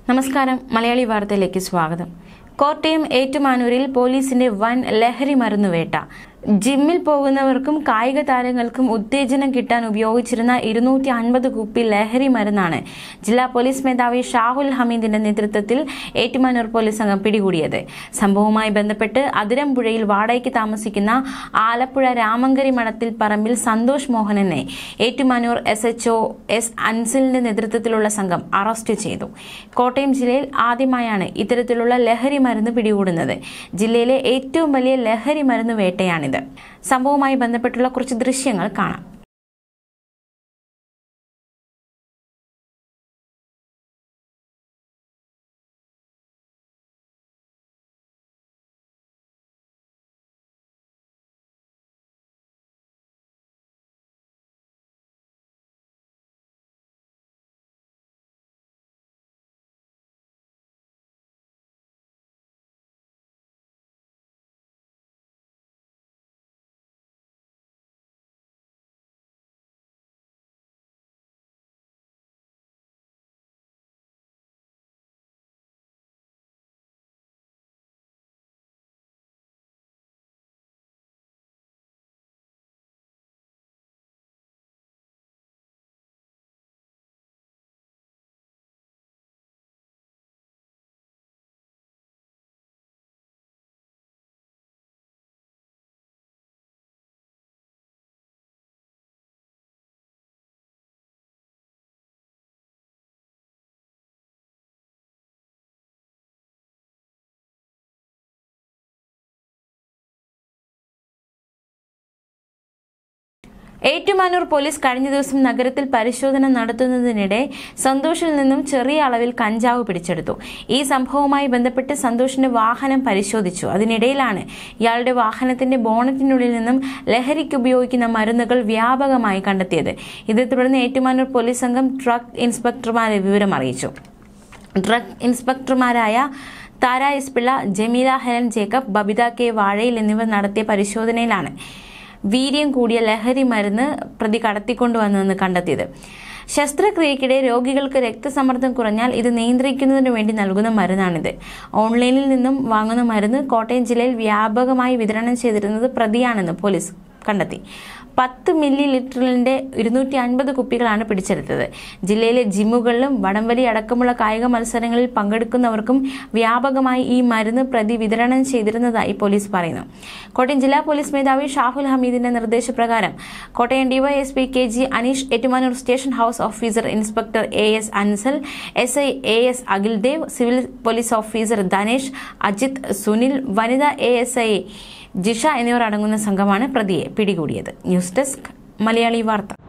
നമസ്കാരം മലയാളി വാർത്തയിലേക്ക് സ്വാഗതം കോട്ടയം ഏറ്റുമാനൂരിൽ പോലീസിന്റെ വൻ ലഹരി മരുന്നുവേട്ട ജിമ്മിൽ പോകുന്നവർക്കും കായിക താരങ്ങൾക്കും ഉത്തേജനം കിട്ടാൻ ഉപയോഗിച്ചിരുന്ന ഇരുന്നൂറ്റി അൻപത് കുപ്പി ലഹരി മരുന്നാണ് ജില്ലാ പോലീസ് മേധാവി ഷാഹുൽ ഹമീദിന്റെ നേതൃത്വത്തിൽ ഏറ്റുമാനൂർ പോലീസ് സംഘം പിടികൂടിയത് സംഭവവുമായി ബന്ധപ്പെട്ട് അതിരമ്പുഴയിൽ വാടകയ്ക്ക് താമസിക്കുന്ന ആലപ്പുഴ രാമങ്കരി മഠത്തിൽ പറമ്പിൽ സന്തോഷ് മോഹനനെ ഏറ്റുമാനൂർ എസ് എച്ച് എസ് അൻസിലിന്റെ നേതൃത്വത്തിലുള്ള സംഘം അറസ്റ്റ് ചെയ്തു കോട്ടയം ജില്ലയിൽ ആദ്യമായാണ് ഇത്തരത്തിലുള്ള ലഹരി മരുന്ന് പിടികൂടുന്നത് ജില്ലയിലെ ഏറ്റവും വലിയ ലഹരി മരുന്ന് വേട്ടയാണിത് സംഭവവുമായി ബന്ധപ്പെട്ടുള്ള കുറച്ച് ദൃശ്യങ്ങൾ കാണാം ഏറ്റുമാനൂർ പോലീസ് കഴിഞ്ഞ ദിവസം നഗരത്തിൽ പരിശോധന നടത്തുന്നതിനിടെ സന്തോഷിൽ നിന്നും ചെറിയ അളവിൽ കഞ്ചാവ് പിടിച്ചെടുത്തു ഈ സംഭവവുമായി ബന്ധപ്പെട്ട് സന്തോഷിന്റെ വാഹനം പരിശോധിച്ചു അതിനിടയിലാണ് ഇയാളുടെ വാഹനത്തിന്റെ ബോണറ്റിനുള്ളിൽ നിന്നും ലഹരിക്ക് ഉപയോഗിക്കുന്ന മരുന്നുകൾ വ്യാപകമായി കണ്ടെത്തിയത് ഇതേ തുടർന്ന് ഏറ്റുമാനൂർ പോലീസ് സംഘം ഡ്രഗ് ഇൻസ്പെക്ടർമാരെ വിവരം അറിയിച്ചു ഡ്രഗ് ഇൻസ്പെക്ടർമാരായ Thara S Pillai Jameela Helen Jacob Babitha K Vazhayil എന്നിവർ നടത്തിയ പരിശോധനയിലാണ് വീര്യം കൂടിയ ലഹരി മരുന്ന് പ്രതി കടത്തിക്കൊണ്ടുവന്നതെന്ന് കണ്ടെത്തിയത് ശസ്ത്രക്രിയക്കിടെ രോഗികൾക്ക് രക്തസമ്മർദ്ദം കുറഞ്ഞാൽ ഇത് നിയന്ത്രിക്കുന്നതിന് വേണ്ടി നൽകുന്ന മരുന്നാണിത് ഓൺലൈനിൽ നിന്നും വാങ്ങുന്ന മരുന്ന് കോട്ടയം ജില്ലയിൽ വ്യാപകമായി വിതരണം ചെയ്തിരുന്നത് പ്രതിയാണെന്ന് പോലീസ് കണ്ടെത്തി പത്ത് മില്ലി ലിറ്ററിന്റെ ഇരുന്നൂറ്റി അൻപത് കുപ്പികളാണ് പിടിച്ചെടുത്തത് ജില്ലയിലെ ജിമ്മുകളിലും വടംവലി അടക്കമുള്ള കായിക മത്സരങ്ങളിൽ പങ്കെടുക്കുന്നവർക്കും വ്യാപകമായി ഈ മരുന്ന് പ്രതി വിതരണം ചെയ്തിരുന്നതായി പോലീസ് പറയുന്നു കോട്ടയം ജില്ലാ പോലീസ് മേധാവി ഷാഹുൽ ഹമീദിന്റെ നിർദ്ദേശപ്രകാരം Kottayam DYSP K G Aneesh Ettumanoor station house officer inspector A S Ansal S I A S Akhildev civil police officer Dhanesh Ajith Sunil വനിതാ എ എസ് ഐ ജിഷ എന്നിവർ അടങ്ങുന്ന സംഘമാണ് പ്രതിയെ പിടികൂടിയത് ന്യൂസ് ഡെസ്ക് മലയാളി വാർത്ത